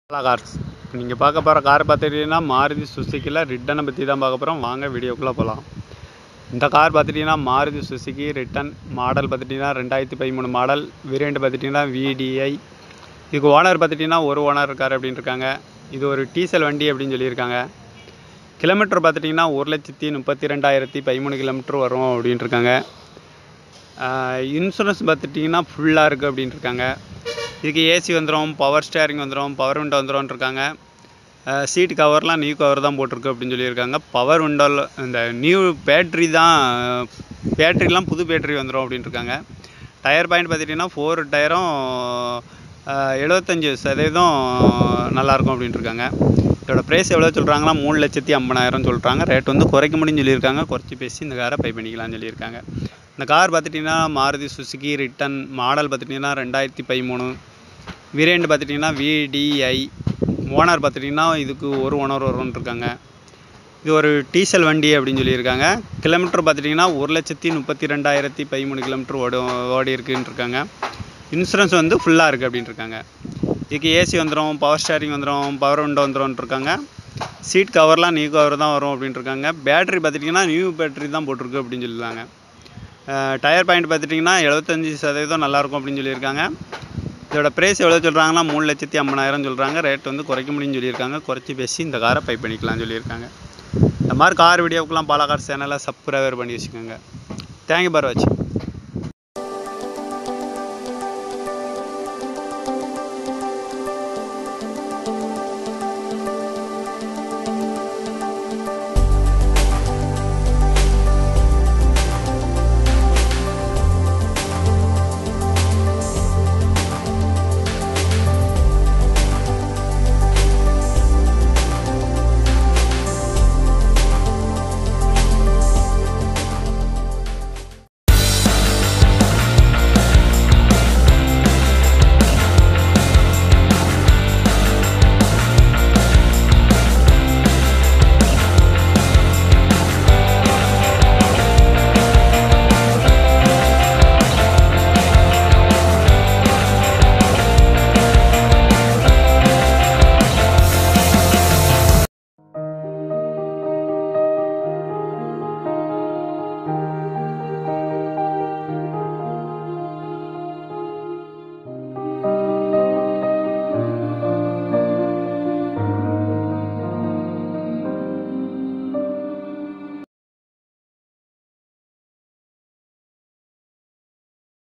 hello cars நீங்கள் பார்க்க போகிற கார் பார்த்துக்கிட்டிங்கன்னா மாருதி சுசுக்கியில் ரிட்டனை பற்றி தான் பார்க்க போகிறோம் வாங்க வீடியோக்குள்ளே போகலாம் இந்த கார் பார்த்துட்டிங்கன்னா மாருதி சுசுக்கி ரிட்டன் மாடல் பார்த்துட்டிங்கன்னா ரெண்டாயிரத்தி பதிமூணு மாடல் வேரியண்ட் பார்த்துட்டிங்கன்னா விடிஐ இதுக்கு ஓனர் பார்த்துட்டிங்கன்னா ஒரு ஓனர் இருக்கார் அப்படின்னு இருக்காங்க இது ஒரு டீசல் வண்டி அப்படின்னு சொல்லியிருக்காங்க கிலோமீட்டர் பார்த்துட்டிங்கன்னா ஒரு லட்சத்தி முப்பத்தி ரெண்டாயிரத்தி பதிமூணு கிலோமீட்டர் வரும் அப்படின்ட்டு இருக்காங்க இன்சூரன்ஸ் பார்த்துட்டிங்கன்னா ஃபுல்லாக இருக்குது அப்படின்ட்டு இருக்காங்க இதுக்கு ஏசி வந்துடும் பவர் ஸ்டேரிங் வந்துடும் பவர் விண்டோ வந்துடும் இருக்காங்க சீட் கவர்லாம் நியூ கவர் தான் போட்டிருக்கு அப்படின்னு சொல்லியிருக்காங்க பவர் விண்டோவில் இந்த நியூ பேட்ரி தான் பேட்ரிலாம் புது பேட்ரி வந்துடும் அப்படின்ட்டு இருக்காங்க டயர் பாயிண்ட் பார்த்துட்டிங்கன்னா ஃபோர் டயரும் எழுபத்தஞ்சி சதவீதம் நல்லாயிருக்கும் அப்படின்ட்டு இருக்காங்க இதோட ப்ரைஸ் எவ்வளோ சொல்கிறாங்கன்னா மூணு லட்சத்தி ஐம்பதாயிரம் சொல்கிறாங்க ரேட் வந்து குறைக்க முடியும்னு சொல்லியிருக்காங்க குறைச்சி பேசி இந்த காரை பை பண்ணிக்கலாம்னு சொல்லியிருக்காங்க இந்த கார் பார்த்துட்டிங்கன்னா மாருதி சுசுகி ரிட்டன் மாடல் பார்த்துட்டிங்கன்னா ரெண்டாயிரத்தி பதிமூணு வேரியண்ட் பார்த்துட்டிங்கன்னா விடிஐ ஓனர் பார்த்துட்டிங்கன்னா இதுக்கு ஒரு ஓனர் வரும்னு இருக்காங்க இது ஒரு டீசல் வண்டி அப்படின்னு சொல்லியிருக்காங்க கிலோமீட்டர் பார்த்துட்டிங்கன்னா ஒரு லட்சத்தி முப்பத்தி ரெண்டாயிரத்தி பதிமூணு கிலோமீட்டர் ஓடி ஓடி இருக்குன்னு இருக்காங்க இன்சூரன்ஸ் வந்து ஃபுல்லாக இருக்குது அப்படின்ட்டு இருக்காங்க இதுக்கு ஏசி வந்துடும் பவர் ஸ்டேரிங் வந்துடும் பவர் விண்டோ வந்துடும் இருக்காங்க சீட் கவர்லாம் நியூ கவர் தான் வரும் அப்படின்ட்டு இருக்காங்க பேட்ரி பார்த்துட்டிங்கன்னா நியூ பேட்ரி தான் போட்டிருக்கு அப்படின்னு சொல்லியிருக்காங்க டயர் பாயிண்ட் பார்த்துட்டிங்கன்னா எழுபத்தஞ்சி சதவீதம் நல்லாயிருக்கும் அப்படின்னு சொல்லியிருக்காங்க இதோட ப்ரைஸ் எவ்வளோ சொல்கிறாங்கன்னா மூணு லட்சத்தி ஐம்பதாயிரம் சொல்கிறாங்க ரேட் வந்து குறைக்க முடியும்னு சொல்லியிருக்காங்க குறைச்சி பேசி இந்த காரை பை பண்ணிக்கலாம்னு சொல்லியிருக்காங்க இந்த மாதிரி கார் வீடியோவுக்குலாம் பாலா கார் சேனலை சப்ஸ்கிரைபர் பண்ணி வச்சுக்கோங்க தேங்க்யூ பார் வாட்சிங்